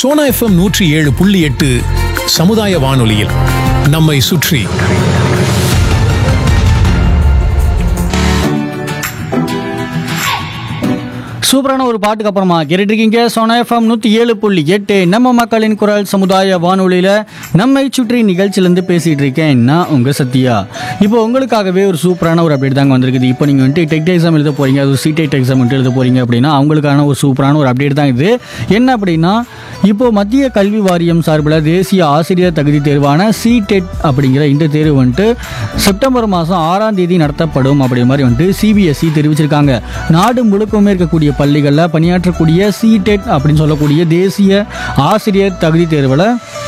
Sona FM நூற்றி ஏழு புள்ளி எட்டு சமுதாய வானொலியில் நம்மை சுற்றி சூப்பரான ஒரு பாட்டுக்கு அப்புறமா கேட்டுருக்கீங்க சோனா எஃப்எம் நூற்றி ஏழு புள்ளி எட்டு நம்ம மக்களின் குரல் சமுதாய வானொலியில் நம்மை சுற்றி நிகழ்ச்சியிலேருந்து பேசிகிட்டு இருக்கேன் நான் உங்கள் சத்யா இப்போ உங்களுக்காகவே ஒரு சூப்பரான ஒரு அப்டேட் தாங்க வந்திருக்குது இப்போ நீங்கள் வந்துட்டு டெக்ட் எக்ஸாம் எழுத போகிறீங்க அது சிடெட் எக்ஸாம் வந்துட்டு எழுத போகிறீங்க அப்படின்னா அவங்களுக்கான ஒரு சூப்பரான ஒரு அப்டேட் தான் இது என்ன அப்படின்னா இப்போ மத்திய கல்வி வாரியம் சார்பில் தேசிய ஆசிரியர் தகுதி தேர்வான சிடெட் அப்படிங்கிற இந்த தேர்வு வந்துட்டு செப்டம்பர் மாதம் ஆறாம் தேதி நடத்தப்படும் அப்படிங்கிற மாதிரி வந்துட்டு சிபிஎஸ்இ தெரிவிச்சிருக்காங்க நாடு முழுக்கமே இருக்கக்கூடிய பள்ளிகளில் பணியாற்றக்கூடிய சிடெட் அப்படின்னு சொல்லக்கூடிய தேசிய ஆசிரியர் தகுதி தேர்வில்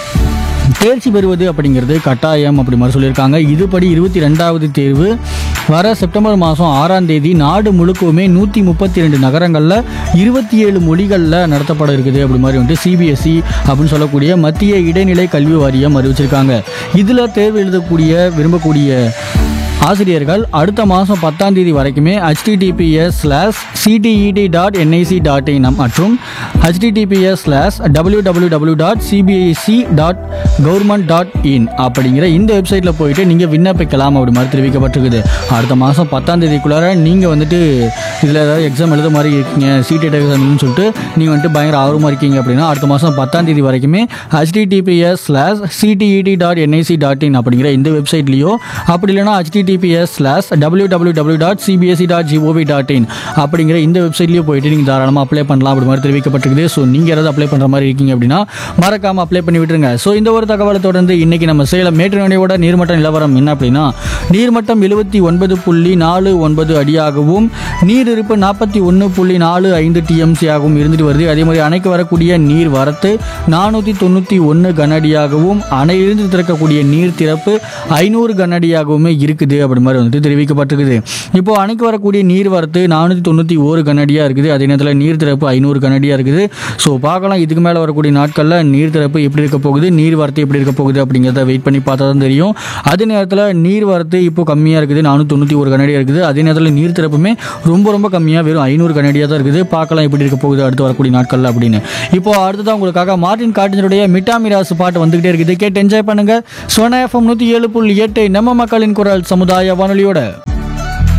தேர்ச்சி பெறுவது அப்படிங்கிறது கட்டாயம் அப்படி மாதிரி சொல்லியிருக்காங்க இதுபடி இருபத்தி ரெண்டாவது தேர்வு வர செப்டம்பர் மாதம் ஆறாம் தேதி நாடு முழுக்கவுமே நூற்றி முப்பத்தி ரெண்டு நகரங்களில் இருபத்தி ஏழு மொழிகளில் நடத்தப்பட இருக்குது அப்படி மாதிரி வந்துட்டு சிபிஎஸ்இ அப்படின்னு சொல்லக்கூடிய மத்திய இடைநிலை கல்வி வாரியம் அறிவிச்சிருக்காங்க இதில் தேர்வு எழுதக்கூடிய விரும்பக்கூடிய ஆசிரியர்கள் அடுத்த மாதம் பத்தாம் தேதி வரைக்குமே HTTPS slash CTET dot NIC dot in மற்றும் HTTPS slash W W W dot CBSE dot government dot in அப்படிங்கிற இந்த வெப்சைட்டில் போயிட்டு நீங்கள் விண்ணப்பிக்கலாம் அப்படி மாதிரி தெரிவிக்கப்பட்டிருக்குது அடுத்த மாதம் பத்தாம் தேதிக்குள்ளார நீங்கள் வந்துட்டு இதில் ஏதாவது எக்ஸாம் எழுத மாதிரி இருக்கீங்க சிடெட் எக்ஸாம்னு சொல்லிட்டு நீங்கள் வந்துட்டு பயங்கர ஆர்வமாக இருக்கீங்க அப்படின்னா அடுத்த மாதம் பத்தாம் தேதி வரைக்குமே HTTPS slash CTET dot NIC dot in அப்படிங்கிற இந்த வெப்சைட்லேயோ அப்படி இல்லைனா HTTPS slash W W W dot CBSE dot GOV dot in அப்படிங்கிற இந்த வெப்சைட்லேயே போயிட்டு நீங்கள் தாராளமாக அப்ளை பண்ணலாம் அப்படி மாதிரி தெரிவிக்கப்பட்டிருக்குது ஸோ நீங்கள் யாராவது அப்ளை பண்ணுற மாதிரி இருக்கீங்க அப்படின்னா மறக்காமல் அப்ளை பண்ணி விட்டுருங்க ஸோ இந்த ஒரு தகவலை தொடர்ந்து இன்னைக்கு நம்ம சேலம் மேட்டுநடையோட நீர்மட்ட நிலவரம் என்ன அப்படின்னா நீர்மட்டம் எழுபத்தி ஒன்பது புள்ளி நாலு ஒன்பது அடியாகவும் நீர் இருப்பு நாற்பத்தி ஒன்று புள்ளி நாலு ஐந்து டிஎம்சி ஆகவும் இருந்துட்டு வருது அதே மாதிரி அணைக்கு வரக்கூடிய நீர் வரத்து நானூற்றி தொண்ணூற்றி ஒன்று கனஅடியாகவும் அணையிலிருந்து திறக்கக்கூடிய நீர் திறப்பு ஐநூறு கனஅடியாகவுமே இருக்குது அப்படி மாதிரி வந்துட்டு தெரிவிக்கப்பட்டிருக்குது இப்போ அணைக்கு வரக்கூடிய நீர் வரத்து நானூற்றி தொண்ணூற்றி ஒரு கனஅடியாக இருக்குது அதே நேரத்தில் நீர் திறப்பு ஐநூறு கனஅடியாக இருக்குது ஸோ பார்க்கலாம் இதுக்கு மேலே வரக்கூடிய நாட்களில் நீர் திறப்பு எப்படி இருக்க போகுது நீர் வரத்து எப்படி இருக்க போகுது அப்படிங்கிறத வெயிட் பண்ணி பார்த்தா தான் தெரியும் அதே நேரத்தில் நீர் வரத்து இப்போ கம்மியாக இருக்குது நானூற்றி தொண்ணூற்றி ஒரு கனடியாக இருக்குது அதே நேரத்தில் நீர் திறப்புமே ரொம்ப ரொம்ப கம்மியாக வெறும் ஐநூறு கனடியாக தான் இருக்குது பார்க்கலாம் எப்படி இருக்க போகுது அடுத்து வரக்கூடிய நாட்களில் அப்படின்னு இப்போ அடுத்ததான் உங்களுக்காக மார்டின் காட்டினுடைய மிட்டா மிராசு பாட்டு வந்துகிட்டே இருக்குது கேட்டு என்ஜாய் பண்ணுங்க சோனா எஃப்எம் நூற்றி ஏழு புள்ளி எட்டு நம்ம மக்களின் குரல் சமுதாய வானொலியோட